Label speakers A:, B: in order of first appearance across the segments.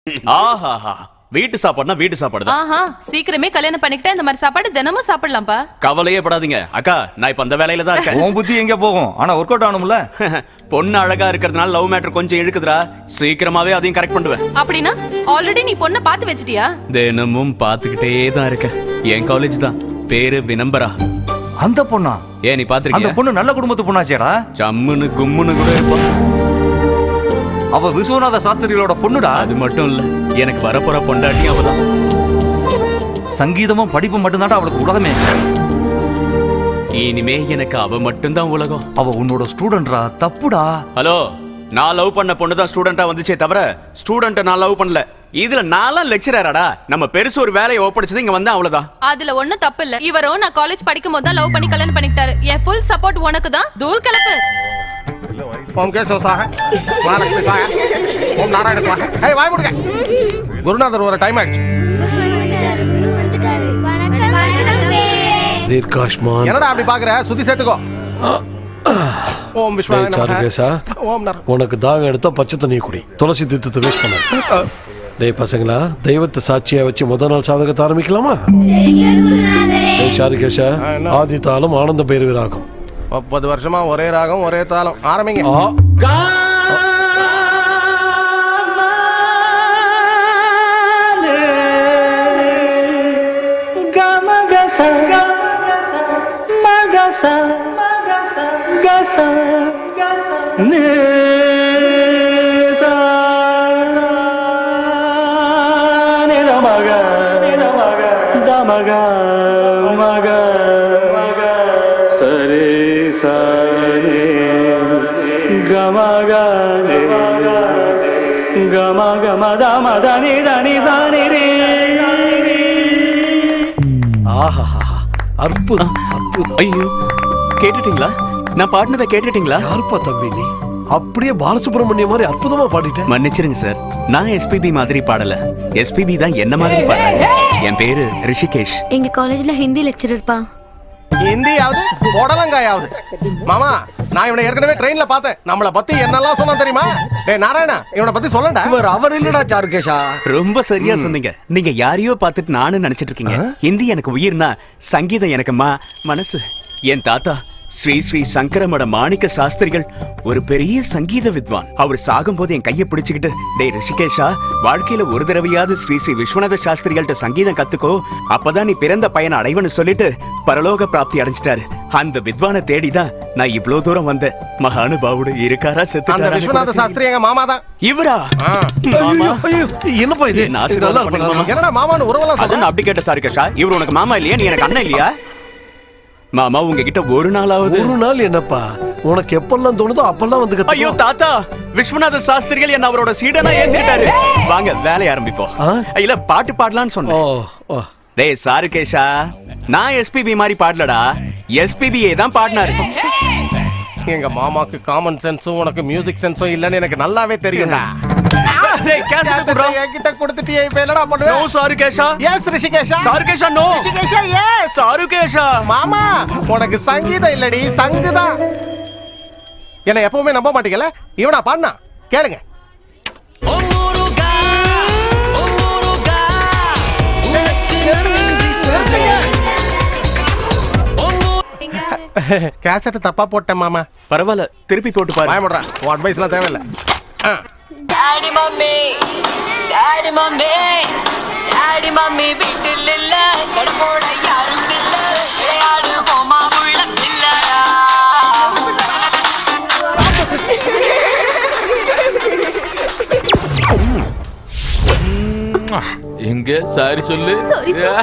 A: ஆஹாஹா வீட்டு சாப்பாடுனா வீட்டு சாப்பாடு தான்
B: ஆஹா சீக்கிரமே கல்யாணம் பண்ணிக்கிட்டா இந்த மாதிரி சாப்பாடு தினமும் சாப்பிடலாம்ப்பா
A: கவலையே படாதீங்க அக்கா நான் இப்ப அந்த வேலையில தான் இருக்கேன்
C: உன் புத்தி எங்க போகும் ஆனா ஒர்க் அவுட் ஆகணும்ல
A: பொண்ணு அழகா இருக்கிறதுனால லவ் மேட்டர் கொஞ்சம் இழுக்குதுடா சீக்கிரமாவே அதையும் கரெக்ட் பண்ணுவேன்
B: அப்படின்னா ஆல்ரெடி நீ பொண்ணை பார்த்து வச்சிட்டியா
A: தினமும் பார்த்துக்கிட்டே தான் இருக்கேன் என் காலேஜ் தான் பேரு வினம்பரா
C: அந்த பொண்ணா
A: ஏன் நீ
C: அந்த
A: பாத்திருக்கிய
C: பொண்ணு நல்ல குடும்பத்து பொண்ணாச்சேடா
A: சம்முன்னு கும்முன்னு கூட இருப்பா
C: அவ விஸ்வநாத சாஸ்திரிகளோட பொண்ணுடா
A: அது மட்டும் இல்ல எனக்கு வரப்போற பொண்டாட்டியும் அவதான்
C: சங்கீதமும் படிப்பும் மட்டும்தான்டா அவளுக்கு உலகமே
A: இனிமே எனக்கு அவ மட்டும்தான் உலகம்
C: அவ உன்னோட ஸ்டூடெண்ட்ரா தப்புடா
A: ஹலோ நான் லவ் பண்ண பொண்ணு தான் ஸ்டூடெண்டா வந்துச்சே தவிர ஸ்டூடெண்ட்டை நான் லவ் பண்ணல இதுல நான்லாம் லெக்சரராடா நம்ம பெருசு ஒரு வேலையை ஒப்படைச்சது இங்க வந்தா அவ்வளவுதான்
B: அதுல ஒண்ணும் தப்பு இல்ல இவரும் நான் காலேஜ் படிக்கும் போது தான் லவ் பண்ணி கல்யாணம் பண்ணிக்கிட்டாரு என் ஃபுல் சப்போர்ட் உனக்கு தான் தூள் கலப்பு
D: ஓம் கேசவ சாக மகாலட்சுமி சாக ஓம் நாராயண சாக ஏய் வாய் முடுங்க குருநாதர் ஒரு டைம் ஆயிடுச்சு
E: தீர்காஷ்மான்
D: என்னடா அப்படி பாக்குற சுத்தி சேர்த்துக்கோ ஓம் விஸ்வாய
E: டேய்
D: நமஹ.
E: சாருகேசா
D: ஓம் நர
E: உனக்கு தாகம் எடுத்தா பச்சை தண்ணியை குடி துளசி தீர்த்தத்தை வேஸ்ட் பண்ண டேய் பசங்களா தெய்வத்தை சாட்சியா வச்சு முத நாள் சாதகத்தை ஆரம்பிக்கலாமா டேய் சாருகேஷா ஆதி தாளம் ஆனந்த பைரவிராகும்
D: முப்பது வருஷமா ஒரே ராகம் ஒரே தாளம் ஆரம்பிங்க
E: ஆ ஆஹா அற்புதம் அற்புதம்
A: ஐயோ கேட்டுட்டீங்களா நான் பாடினதை கேட்டுட்டீங்களா
E: யாருப்பா தம்பி நீ அப்படியே பாலசுப்ரமணியம் மாதிரி அற்புதமா பாடிட்ட
A: மன்னிச்சிருங்க சார் நான் எஸ்பிபி மாதிரி பாடல எஸ்பிபி தான் என்ன மாதிரி பாடுறாங்க என் பேரு ரிஷிகேஷ்
F: எங்க காலேஜ்ல ஹிந்தி லெக்சரர்ப்பா
D: ஹிந்தியாவது உடலங்காயாவது மாமா நான் இவனை ஏற்கனவே ட்ரெயின்ல பார்த்தேன் நம்மள பத்தி என்னெல்லாம் சொன்னா தெரியுமா டேய் நாராயணா இவனை பத்தி சொல்லண்டா
G: இவர் அவர் இல்லடா சாருகேஷா
A: ரொம்ப சரியா சொன்னீங்க நீங்க யாரையோ பார்த்துட்டு நானும் நினைச்சிட்டு இருக்கீங்க ஹிந்தி எனக்கு உயிர்னா சங்கீதம் எனக்கு மா மனசு என் தாத்தா ஸ்ரீ ஸ்ரீ சங்கரமட மாணிக்க சாஸ்திரிகள் ஒரு பெரிய சங்கீத வித்வான் அவர் சாகும்போது என் கையை பிடிச்சுக்கிட்டு டேய் ரிஷிகேஷா வாழ்க்கையில ஒரு தடவையாவது ஸ்ரீ ஸ்ரீ விஸ்வநாத சாஸ்திரிகள்ட்ட சங்கீதம் கத்துக்கோ அப்பதான் நீ பிறந்த பையனை அடைவன்னு சொல்லிட்டு பரலோக பிராப்தி அடைஞ்சிட்டாரு அந்த வித்வானை தேடிதான் நான் இவ்ளோ தூரம் வந்தேன் மகானுபாவுடு இருக்காரா
D: அந்த விஸ்வநாத
A: செத்து
D: சாஸ்திரி எங்க மாமா தான்
A: இவரா
D: ஆ.
A: மாமா
E: ஐயோ என்னப்பா இது
A: என்ன
E: இது நல்லா
A: ஆசீர்வாதம்
E: இருக்கு, நல்லா
A: பண்ணுங்க
D: என்னடா மாமான்னு உறவெல்லாம்
A: அது
D: சொல்ற
A: நான் அப்படி கேட்ட சாரி கேஷா இவர் உனக்கு மாமா இல்லையா நீ எனக்கு அண்ணன் இல்லையா மாமா உங்ககிட்ட ஒரு நாளாவது
E: ஒரு நாள் என்னப்பா உனக்கு எப்பெல்லாம் தோணுதோ அப்பெல்லாம் வந்து
A: ஐயோ
E: கத்துக்கோ.
A: தாத்தா விஸ்வநாத சாஸ்திரிகள் என்ன அவரோட சீடனா ஏத்திட்டாரு வாங்க வேலைய ஆரம்பிப்போம்
E: ஆ?
A: இல்ல பாட்டு பாடலாம்னு
E: ஓ
A: சொன்னேன்
E: ஓ
A: டேய் சாரு கேஷா நான் எஸ்பிபி மாதிரி பாடலடா எஸ்பிபியே தான் பாடினாரு
D: எங்க மாமாக்கு காமன் சென்ஸும் உனக்கு மியூசிக் சென்ஸும் இல்லன்னு எனக்கு நல்லாவே தெரியும்டா
A: டேய் கேசட் குடுறா
D: என்கிட்ட கொடுத்துட்டியே இப்ப என்னடா
A: நோ
D: பண்ணுவேன்
A: Charukesha
D: yes Rishikesha
A: Charukesha no
D: Rishikesha yes
A: Charukesha
D: மாமா உனக்கு சங்கீதம் இல்லடி சங்குதான் என்ன எப்பவுமே நம்ப மாட்டீங்கல்ல இவனா பாடினா கேளுங்க கேசட் தப்பா போட்டேன் மாமா
A: பரவாயில்ல திருப்பி போட்டு பாரு
D: பயமுடுறா உன் அட்வைஸ்லாம் தேவையில்ல ஆ.
H: Daddy mummy daddy mummy daddy mummy வீட்டில் இல்ல கடப்போட யாரும் இல்ல விளையாடு போமா உள்ள இல்லடா
I: எங்க சாரி சொல்லு
B: Sorry, sir.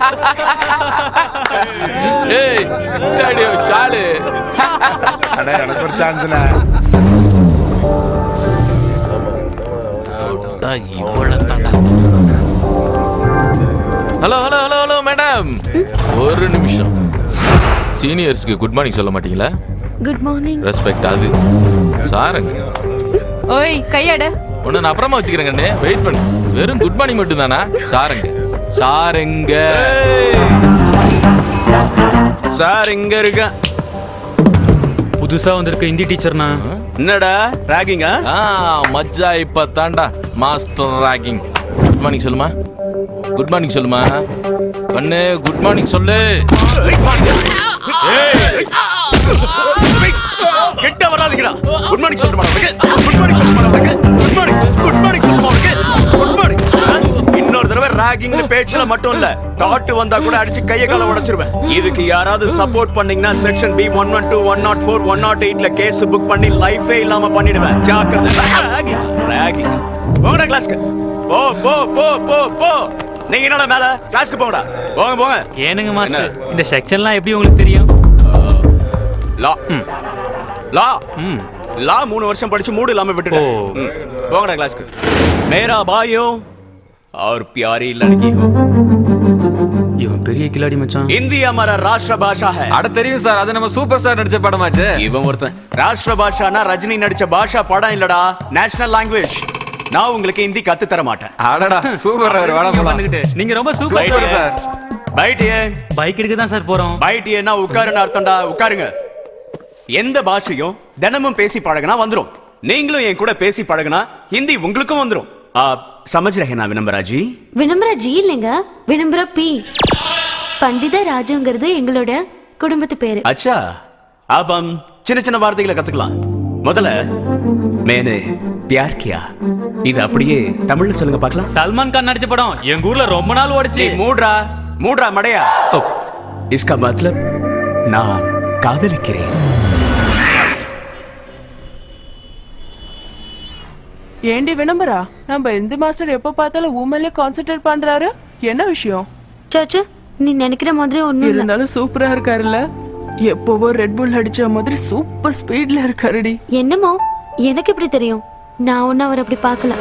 I: ஏய் டாடி ஷாலு
D: எனக்கு ஒரு சான்ஸ்ல
I: hello hello hello hello madam ஒரு நிமிஷம் சீனியர்ஸ்க்கு குட் மார்னிங் சொல்ல மாட்டீங்களா
F: குட் மார்னிங்
I: ரெஸ்பெக்ட் அது சாருங்க
B: ஓய் கையட
I: ஒன்னு நான் அப்புறமா வச்சுக்கிறேங்கண்ணே வெயிட் பண்ணு வெறும் குட் மார்னிங் மட்டும் தானா சாருங்க சாருங்க
A: சார் இங்க இருக்க
J: புதுசா வந்திருக்க ஹிந்தி டீச்சர்னா
A: என்னடா ராகிங்கா
I: ஆ மஜ்ஜா இப்ப தாண்டா மாஸ்டர் ராகிங் குட் மார்னிங் சொல்லுமா குட் மார்னிங் சொல்லுமா கண்ணு குட் மார்னிங் சொல்லு
A: கிட்ட வராதீங்கடா குட் மார்னிங் சொல்லுமா குட் மார்னிங் சொல்லுமா குட் மார்னிங் குட் மார்னிங் சொல்லுமா குட் மார்னிங் இன்னொரு தடவை ராகிங்னு பேச்சுல மட்டும் இல்ல தாட்டு வந்தா கூட அடிச்சு கைய கால உடைச்சிருவேன் இதுக்கு யாராவது சப்போர்ட் பண்ணீங்கன்னா section B one one two one not four one not எயிட்ல கேஸ் புக் பண்ணி லைஃபே இல்லாம பண்ணிடுவேன் ஜாக்கிரதை ராகிங் ராகிங் போங்கடா கிளாஸ்க்கு போ போ போ போ போ நீங்க என்னடா மேல கிளாஸ்க்கு போங்கடா போங்க போங்க
J: ஏனுங்க மாஸ்டர் இந்த செக்ஷன்லாம் எப்படி உங்களுக்கு தெரியும்
A: லா லா லா மூணு வருஷம் படிச்சு மூடு இல்லாம விட்டுட்டேன்
J: ஓ.
A: ம். போங்கடா கிளாஸ்க்கு மேரா பாயோ और प्यारी लड़की हो
J: இவன் பெரிய கில்லாடி மச்சான்
A: हिंदी हमारा राष्ट्र भाषा है
G: அட தெரியும் சார் அது நம்ம சூப்பர் ஸ்டார் நடிச்ச படமாச்சு
A: இவன் ஒருத்தன் ராஷ்டிர பாஷானா ரஜினி நடிச்ச பாஷா படம் இல்லடா நேஷனல் லாங்குவேஜ் நான் உங்களுக்கு ஹிந்தி கத்து தர மாட்டேன்
G: அடடா சூப்பர் அவர் வேணா போலாம்
J: வந்துகிட்டு நீங்க ரொம்ப சூப்பர்
G: சூப்பர் சார்
A: பைட்டியே
J: பைக் எடுக்க தான் சார் போறோம்
A: பைட்டியேனா உட்காருன்னு அர்த்தம்டா உட்காருங்க எந்த பாஷையும் தினமும் பேசி பழகுனா வந்துரும் நீங்களும் என் கூட பேசி பழகுனா ஹிந்தி உங்களுக்கும் வந்துரும் आप समझ रहे ना विनम्बरा जी
F: விளம்பர ஜி இல்லைங்க விளம்பர பி பண்டித ராஜுங்கிறது எங்களோட குடும்பத்து பேரு
A: अच्छा अब हम சின்ன சின்ன வார்த்தைகளை கத்துக்கலாம் முதல்ல மேனே பியார் கியா இது அப்படியே தமிழ்ல சொல்லுங்க பார்க்கலாம்
J: சல்மான் கான் நடிச்ச படம் எங்க ஊர்ல ரொம்ப நாள் ஓடிச்சு
A: ஏய், மூட்ரா மூட்ரா மடையா इसका मतलब நான் காதலிக்கிறேன்
K: ஏண்டி விளம்பரா நம்ம எந்த மாஸ்டர் எப்ப பார்த்தாலும் ஊமல்லே கான்சென்ட்ரேட் பண்றாரு என்ன விஷயம்
F: சாச்சு நீ நினைக்கிற மாதிரி ஒண்ணும் இல்ல
K: இருந்தாலும் சூப்பரா இருக்காருல்ல எப்பவோ ரெட் புல் அடிச்ச மாதிரி சூப்பர் ஸ்பீட்ல இருக்காருடி
F: என்னமோ எனக்கு எப்படி தெரியும் நான் ஒன்னும் அவர் அப்படி பார்க்கல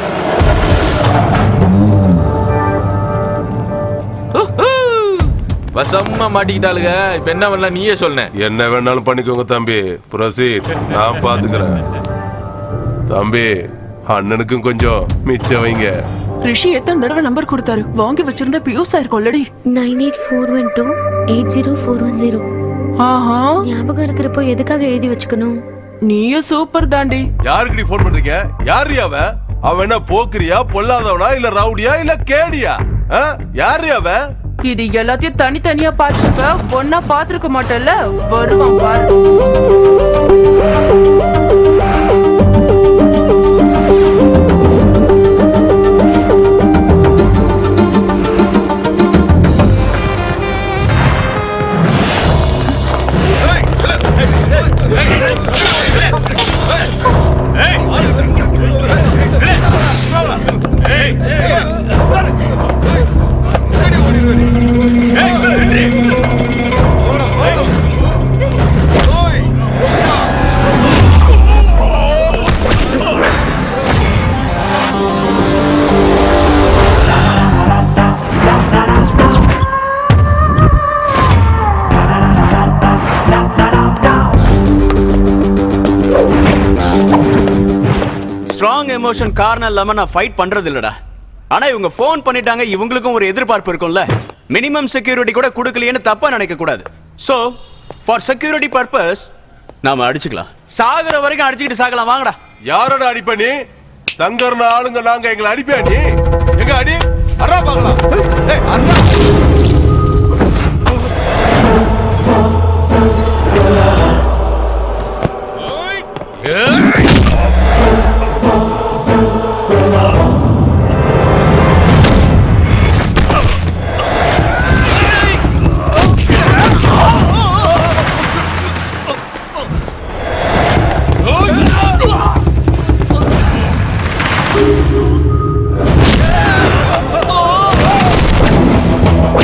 I: வசமா மாட்டிக்கிட்டாளுங்க இப்ப என்ன பண்ணலாம் நீயே சொன்ன
L: என்ன வேணாலும் பண்ணிக்கோங்க தம்பி ப்ரொசீட் நான் பாத்துக்கிறேன் தம்பி அண்ணனுக்கும் கொஞ்சம் மிச்சம் வைங்க
K: ரிஷி எத்தனை தடவை நம்பர் கொடுத்தாரு வாங்கி வச்சிருந்தா பியூஸ் ஆயிருக்கும்லடி
F: nine eight four one two eight zero four one zero
K: ஆஹா
F: ஞாபகம் இருக்கிறப்போ எதுக்காக எழுதி வச்சுக்கணும்
K: நீயும் சூப்பர் தாண்டி
L: யாருக்குடி ஃபோன் பண்றீங்க யாரு அவ அவன் என்ன போக்குறியா பொல்லாதவனா இல்ல ரவுடியா இல்ல கேடியா ஆ? யாரு அவன்
K: இது எல்லாத்தையும் தனித்தனியா பாத்துக்க ஒன்னா பாத்துருக்க மாட்டேல்ல வருவான் பாரு
A: ஸ்ட்ராங் எமோஷன் காரணம் இல்லாம நான் ஃபைட் பண்றது இல்லடா ஆனா இவங்க ஃபோன் பண்ணிட்டாங்க இவங்களுக்கும் ஒரு எதிர்பார்ப்பு இருக்கும்ல மினிமம் செக்யூரிட்டி கூட கொடுக்கலையேன்னு தப்பா நினைக்க கூடாது சோ ஃபார் செக்யூரிட்டி பர்பஸ் நாம அடிச்சுக்கலாம் சாகுற வரைக்கும் அடிச்சுக்கிட்டு சாகலாம் வாங்கடா
L: யாரோட அடிப்ப நீ சங்கர்ன ஆளுங்க நாங்க எங்களை அடிப்பியா நீ எங்க அடி அறா பாக்கலாம் ஏய், அறா.
H: Oh!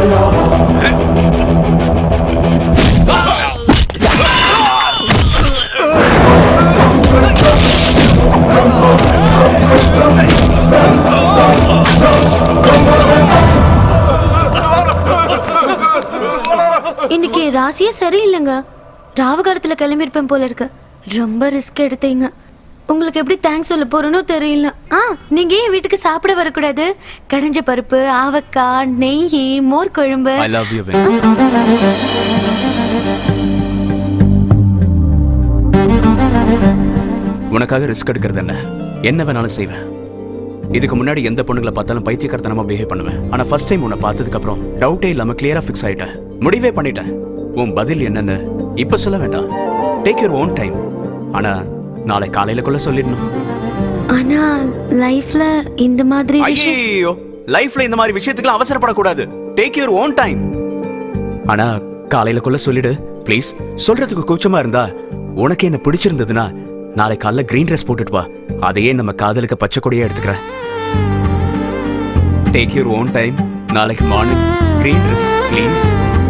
F: இன்னைக்கு ராசியே சரியில்லைங்க ராவு காலத்துல கிளம்பியிருப்பேன் போல இருக்கு ரொம்ப ரிஸ்க் எடுத்தீங்க உங்களுக்கு எப்படி தேங்க்ஸ் சொல்ல போறேனோ தெரியல ஆ நீங்க ஏன் வீட்டுக்கு சாப்பிட வரக்கூடாது கடைஞ்ச பருப்பு ஆவக்காய் நெய் மோர் குழம்பு
A: ஐ லவ் யூ உனக்காக ரிஸ்க் எடுக்கிறது என்ன என்ன வேணாலும் செய்வேன் இதுக்கு முன்னாடி எந்த பொண்ணுங்களை பார்த்தாலும் பைத்தியக்காரத்தனமா பிஹேவ் பண்ணுவேன் ஆனா ஃபர்ஸ்ட் டைம் உன்னை பார்த்ததுக்கு அப்புறம் டவுட்டே இல்லாம கிளியரா ஃபிக்ஸ் ஆயிட்டேன் முடிவே பண்ணிட்டேன் உன் பதில் என்னன்னு இப்ப சொல்ல வேண்டாம் டேக் யூர் ஓன் டைம் ஆனா நாளை காலையிலக்குள்ள சொல்லிடணும்
F: ஆனா லைஃப்ல இந்த மாதிரி விஷயம்
A: ஐயோ லைஃப்ல இந்த மாதிரி விஷயத்துக்குலாம் அவசரப்படக்கூடாது டேக் யூர் ஓன் டைம் ஆனா காலையிலக்குள்ள சொல்லிடு ப்ளீஸ் சொல்றதுக்கு கூச்சமா இருந்தா உனக்கு என்ன பிடிச்சிருந்ததுன்னா நாளை காலைல கிரீன் ட்ரெஸ் போட்டுட்டு வா அதையே நம்ம காதலுக்கு பச்சை கொடியா எடுத்துக்கிறேன் டேக் யூர் ஓன் டைம் நாளைக்கு மார்னிங் கிரீன் ட்ரெஸ் ப்ளீஸ்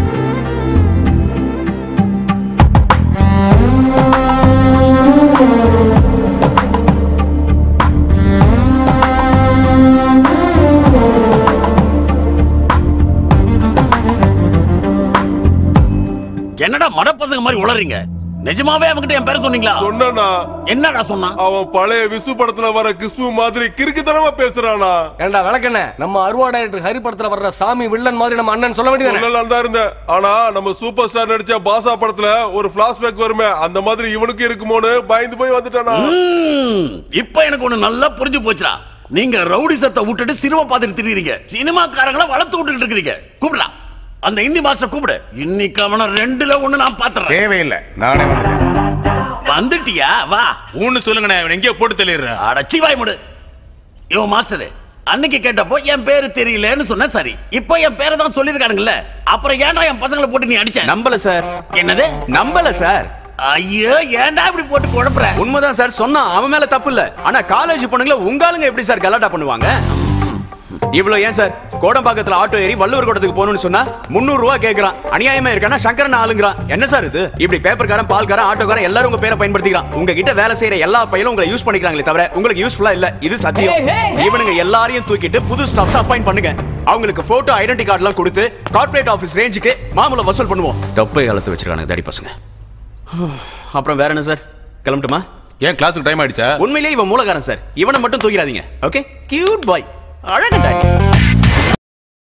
M: என்னடா மடப்பசங்க மாதிரி உளறீங்க நிஜமாவே அவன்கிட்ட என் பேர சொன்னீங்களா
L: சொன்னா
M: என்னடா சொன்னா
L: அவன் பழைய விசு படத்துல வர கிறிஸ்துவ மாதிரி கிறுக்குத்தனமா பேசுறானா
N: ஏண்டா விளக்கண்ண நம்ம அருவா டைரக்டர் ஹரி படத்துல வர்ற சாமி வில்லன் மாதிரி நம்ம அண்ணன் சொல்ல வேண்டியது
L: சொல்லலாம் தான் இருந்தேன் ஆனா நம்ம சூப்பர் ஸ்டார் நடிச்ச பாசா படத்துல ஒரு பிளாஷ்பேக் வருமே அந்த மாதிரி இவனுக்கு இருக்குமோன்னு பயந்து போய் வந்துட்டானா
M: இப்ப எனக்கு ஒண்ணு நல்லா புரிஞ்சு போச்சுடா நீங்க ரவுடி சத்தை விட்டுட்டு சினிமா பார்த்துட்டு திரியுறீங்க சினிமாக்காரங்கள வளர்த்து விட்டுட்டு இருக்கிறீங்க கூப்பிடா அந்த இந்தி மாஸ்டர் கூப்பிடு இன்னைக்கு அவன ரெண்டுல ஒண்ணு நான் பாத்துறேன்
O: தேவையில்லை நானே
M: வந்துட்டியா வா
I: ஊன்னு சொல்லுங்கண்ணே இவன் எங்கேயோ போட்டு தள்ளிடுற
M: அடச்சி வாய் முடு இவன் மாஸ்டர் அன்னைக்கு கேட்டப்போ என் பேரு தெரியலன்னு சொன்ன சரி இப்போ என் பேரை தான் சொல்லிருக்கானுங்கல்ல அப்புறம் ஏன்டா என் பசங்களை போட்டு நீ அடிச்ச
A: நம்பல சார்
M: என்னது
A: நம்பல சார்
M: ஐயோ ஏன்டா இப்படி போட்டு குழப்புற
A: உண்மைதான் சார் சொன்னா அவன் மேல தப்பு இல்ல ஆனா காலேஜ் பொண்ணுங்கள உங்க ஆளுங்க எப்படி சார் கலாட்டா பண்ணுவாங்க இவ்வளவு ஏன் சார் கோடம்பாக்கத்துல ஆட்டோ ஏறி வள்ளுவர் கோட்டத்துக்கு போகணும்னு சொன்னா முந்நூறு ரூபாய் கேக்குறான் அநியாயமா இருக்கானா சங்கரன் ஆளுங்கிறான் என்ன சார் இது இப்படி பேப்பர்காரன் பால்காரன் ஆட்டோக்காரன் எல்லாரும் உங்க பேரை பயன்படுத்திக்கிறான் உங்ககிட்ட வேலை செய்யற எல்லா பையனும் உங்களை யூஸ் பண்ணிக்கிறாங்களே தவிர உங்களுக்கு யூஸ்ஃபுல்லா இல்ல இது சத்தியம்
N: Hey, hey, hey.
A: இவனுங்க எல்லாரையும் தூக்கிட்டு புது ஸ்டாஃப்ஸ் அப்பாயிண்ட் பண்ணுங்க அவங்களுக்கு போட்டோ ஐடென்டி கார்டுலாம் கொடுத்து கார்ப்பரேட் ஆபீஸ் ரேஞ்சுக்கு மாமூல வசூல் பண்ணுவோம் தொப்பை காலத்து வச்சிருக்கானுங்க தடி பசங்க அப்புறம் வேற என்ன சார் கிளம்பட்டுமா
I: ஏன் கிளாஸுக்கு டைம் ஆயிடுச்சா
A: உண்மையிலேயே இவன் மூலகாரன் சார் இவனை மட்டும் தூக்கிடாதீங்க ஓகே கியூட் பாய் அழகண்டாடி